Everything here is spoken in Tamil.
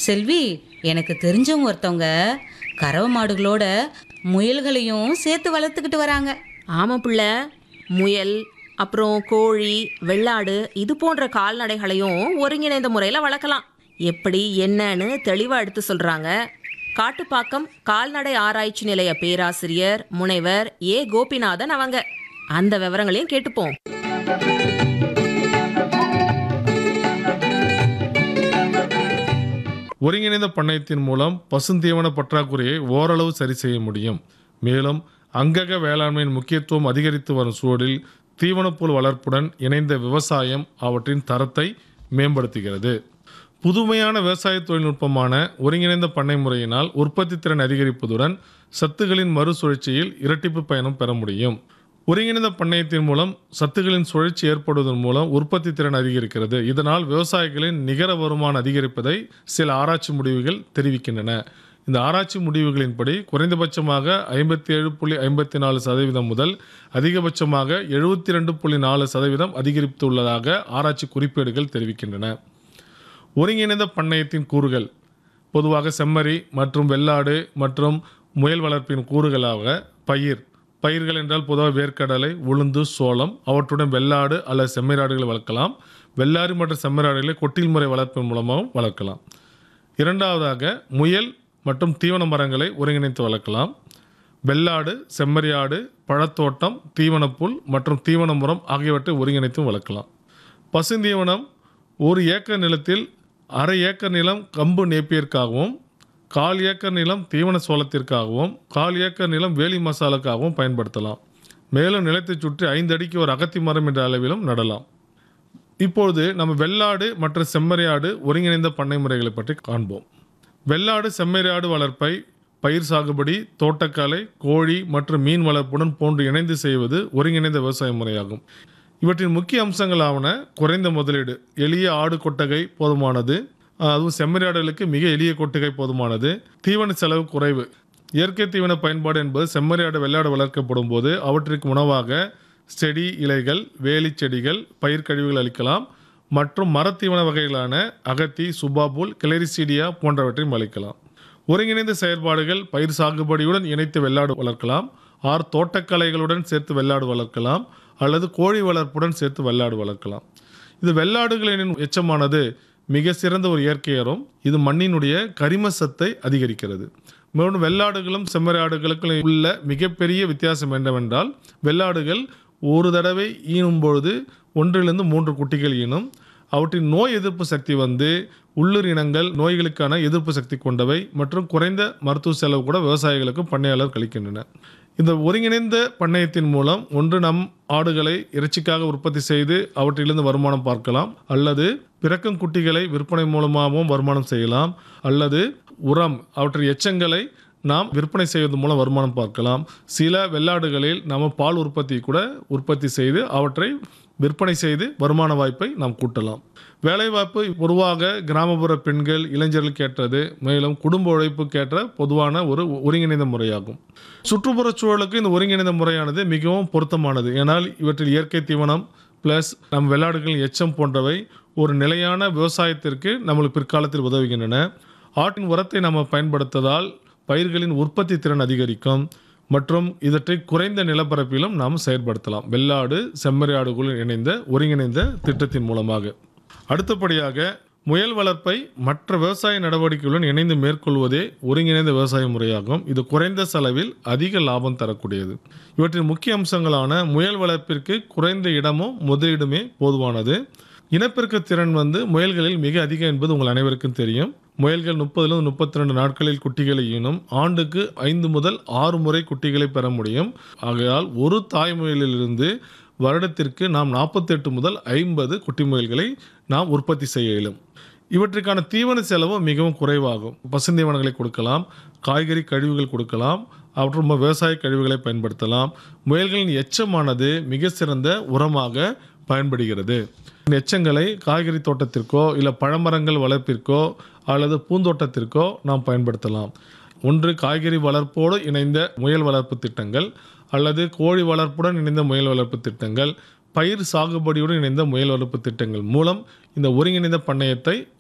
செல்வி எனக்கு தெரிஞ்சவங்க ஒருத்தவங்க கறவை மாடுகளோட முயல்களையும் சேர்த்து வளர்த்துக்கிட்டு வராங்க ஆமா பிள்ளை முயல் அப்புறம் கோழி வெள்ளாடு இது போன்ற கால்நடைகளையும் ஒருங்கிணைந்த முறையில் வளர்க்கலாம் எப்படி என்னன்னு தெளிவாக எடுத்து சொல்கிறாங்க காட்டுப்பாக்கம் கால்நடை ஆராய்ச்சி நிலைய பேராசிரியர் முனைவர் ஏ கோபிநாதன் அவங்க அந்த விவரங்களையும் கேட்டுப்போம் ஒருங்கிணைந்த பண்ணையத்தின் மூலம் பசுந்தீவன பற்றாக்குறையை ஓரளவு சரி செய்ய முடியும் மேலும் அங்கக வேளாண்மையின் முக்கியத்துவம் அதிகரித்து வரும் சூழலில் தீவனப்புல் வளர்ப்புடன் இணைந்த விவசாயம் அவற்றின் தரத்தை மேம்படுத்துகிறது புதுமையான விவசாய தொழில்நுட்பமான ஒருங்கிணைந்த பண்ணை முறையினால் உற்பத்தி திறன் அதிகரிப்பதுடன் சத்துகளின் மறுசுழற்சியில் இரட்டிப்பு பயணம் பெற முடியும் ஒருங்கிணைந்த பண்ணையத்தின் மூலம் சத்துகளின் சுழற்சி ஏற்படுவதன் மூலம் உற்பத்தி திறன் அதிகரிக்கிறது இதனால் விவசாயிகளின் நிகர வருமானம் அதிகரிப்பதை சில ஆராய்ச்சி முடிவுகள் தெரிவிக்கின்றன இந்த ஆராய்ச்சி முடிவுகளின்படி குறைந்தபட்சமாக ஐம்பத்தி ஏழு புள்ளி ஐம்பத்தி நாலு சதவீதம் முதல் அதிகபட்சமாக எழுபத்தி ரெண்டு புள்ளி நாலு சதவீதம் அதிகரித்துள்ளதாக ஆராய்ச்சி குறிப்பேடுகள் தெரிவிக்கின்றன ஒருங்கிணைந்த பண்ணையத்தின் கூறுகள் பொதுவாக செம்மறி மற்றும் வெள்ளாடு மற்றும் முயல் வளர்ப்பின் கூறுகளாக பயிர் பயிர்கள் என்றால் பொதுவாக வேர்க்கடலை உளுந்து சோளம் அவற்றுடன் வெள்ளாடு அல்லது செம்மறியாடுகளை வளர்க்கலாம் வெள்ளாடு மற்றும் செம்மறியாடுகளை கொட்டில் முறை வளர்ப்பின் மூலமாகவும் வளர்க்கலாம் இரண்டாவதாக முயல் மற்றும் தீவன மரங்களை ஒருங்கிணைத்து வளர்க்கலாம் வெள்ளாடு செம்மறியாடு பழத்தோட்டம் தீவனப்புல் மற்றும் தீவன மரம் ஆகியவற்றை ஒருங்கிணைத்தும் வளர்க்கலாம் பசுந்தீவனம் ஒரு ஏக்கர் நிலத்தில் அரை ஏக்கர் நிலம் கம்பு நேப்பியற்காகவும் கால் ஏக்கர் நிலம் தீவன சோளத்திற்காகவும் கால் ஏக்கர் நிலம் வேலி மசாலுக்காகவும் பயன்படுத்தலாம் மேலும் நிலத்தைச் சுற்றி ஐந்து அடிக்கு ஒரு அகத்தி மரம் என்ற அளவிலும் நடலாம் இப்பொழுது நம்ம வெள்ளாடு மற்றும் செம்மறியாடு ஒருங்கிணைந்த பண்ணை முறைகளை பற்றி காண்போம் வெள்ளாடு செம்மறியாடு வளர்ப்பை பயிர் சாகுபடி தோட்டக்கலை கோழி மற்றும் மீன் வளர்ப்புடன் போன்று இணைந்து செய்வது ஒருங்கிணைந்த விவசாய முறையாகும் இவற்றின் முக்கிய அம்சங்களாவன குறைந்த முதலீடு எளிய ஆடு கொட்டகை போதுமானது அதுவும் செம்மறியாடுகளுக்கு மிக எளிய கொட்டகை போதுமானது தீவன செலவு குறைவு இயற்கை தீவன பயன்பாடு என்பது செம்மறியாடு வெள்ளாடு வளர்க்கப்படும் போது அவற்றிற்கு உணவாக செடி இலைகள் வேலி செடிகள் பயிர் கழிவுகள் அளிக்கலாம் மற்றும் மரத்தீவன வகைகளான அகத்தி சுபாபுல் கிளரிசீடியா போன்றவற்றையும் அளிக்கலாம் ஒருங்கிணைந்த செயற்பாடுகள் பயிர் சாகுபடியுடன் இணைத்து வெள்ளாடு வளர்க்கலாம் ஆர் தோட்டக்கலைகளுடன் சேர்த்து வெள்ளாடு வளர்க்கலாம் அல்லது கோழி வளர்ப்புடன் சேர்த்து வெள்ளாடு வளர்க்கலாம் இது வெள்ளாடுகளின் எச்சமானது மிக சிறந்த ஒரு இயற்கையரும் இது மண்ணினுடைய கரிம சத்தை அதிகரிக்கிறது மேலும் வெள்ளாடுகளும் செம்மறியாடுகளுக்கும் உள்ள மிகப்பெரிய வித்தியாசம் என்னவென்றால் வெள்ளாடுகள் ஒரு தடவை ஈனும் பொழுது ஒன்றிலிருந்து மூன்று குட்டிகள் ஈனும் அவற்றின் நோய் எதிர்ப்பு சக்தி வந்து உள்ளூர் இனங்கள் நோய்களுக்கான எதிர்ப்பு சக்தி கொண்டவை மற்றும் குறைந்த மருத்துவ செலவு கூட விவசாயிகளுக்கும் பண்ணையாளர் கழிக்கின்றன இந்த ஒருங்கிணைந்த பண்ணையத்தின் மூலம் ஒன்று நம் ஆடுகளை இறைச்சிக்காக உற்பத்தி செய்து அவற்றிலிருந்து வருமானம் பார்க்கலாம் அல்லது பிறக்கும் குட்டிகளை விற்பனை மூலமாகவும் வருமானம் செய்யலாம் அல்லது உரம் அவற்றின் எச்சங்களை நாம் விற்பனை செய்வதன் மூலம் வருமானம் பார்க்கலாம் சில வெள்ளாடுகளில் நம்ம பால் உற்பத்தி கூட உற்பத்தி செய்து அவற்றை விற்பனை செய்து வருமான வாய்ப்பை நாம் கூட்டலாம் வேலைவாய்ப்பு பொதுவாக கிராமப்புற பெண்கள் இளைஞர்களுக்கு ஏற்றது மேலும் குடும்ப உழைப்புக்கேற்ற பொதுவான ஒரு ஒருங்கிணைந்த முறையாகும் சுற்றுப்புறச் சூழலுக்கு இந்த ஒருங்கிணைந்த முறையானது மிகவும் பொருத்தமானது ஏனால் இவற்றில் இயற்கை தீவனம் ப்ளஸ் நம் வெள்ளாடுகளின் எச்சம் போன்றவை ஒரு நிலையான விவசாயத்திற்கு நம்மளுக்கு பிற்காலத்தில் உதவுகின்றன ஆட்டின் உரத்தை நம்ம பயன்படுத்துவதால் பயிர்களின் உற்பத்தி திறன் அதிகரிக்கும் மற்றும் இவற்றை குறைந்த நிலப்பரப்பிலும் நாம் செயற்படுத்தலாம் வெள்ளாடு செம்மறியாடுகளுடன் இணைந்த ஒருங்கிணைந்த திட்டத்தின் மூலமாக அடுத்தபடியாக முயல் வளர்ப்பை மற்ற விவசாய நடவடிக்கைகளுடன் இணைந்து மேற்கொள்வதே ஒருங்கிணைந்த விவசாய முறையாகும் இது குறைந்த செலவில் அதிக லாபம் தரக்கூடியது இவற்றின் முக்கிய அம்சங்களான முயல் வளர்ப்பிற்கு குறைந்த இடமும் முதலீடுமே போதுமானது இனப்பெருக்க திறன் வந்து முயல்களில் மிக அதிகம் என்பது உங்கள் அனைவருக்கும் தெரியும் முயல்கள் முப்பதுலேருந்து முப்பத்தி ரெண்டு நாட்களில் குட்டிகளை ஈனும் ஆண்டுக்கு ஐந்து முதல் ஆறு முறை குட்டிகளை பெற முடியும் ஆகையால் ஒரு தாய் முயலிலிருந்து வருடத்திற்கு நாம் நாற்பத்தெட்டு முதல் ஐம்பது குட்டி முயல்களை நாம் உற்பத்தி செய்ய இயலும் இவற்றுக்கான தீவன செலவு மிகவும் குறைவாகும் பசுந்தீவனங்களை கொடுக்கலாம் காய்கறி கழிவுகள் கொடுக்கலாம் அவற்றும் விவசாய கழிவுகளை பயன்படுத்தலாம் முயல்களின் எச்சமானது மிக சிறந்த உரமாக பயன்படுகிறது இந்த எச்சங்களை காய்கறி தோட்டத்திற்கோ இல்லை பழமரங்கள் வளர்ப்பிற்கோ அல்லது பூந்தோட்டத்திற்கோ நாம் பயன்படுத்தலாம் ஒன்று காய்கறி வளர்ப்போடு இணைந்த முயல் வளர்ப்பு திட்டங்கள் அல்லது கோழி வளர்ப்புடன் இணைந்த முயல் வளர்ப்பு திட்டங்கள் பயிர் சாகுபடியுடன் இணைந்த முயல் வளர்ப்பு திட்டங்கள் மூலம் இந்த ஒருங்கிணைந்த பண்ணையத்தை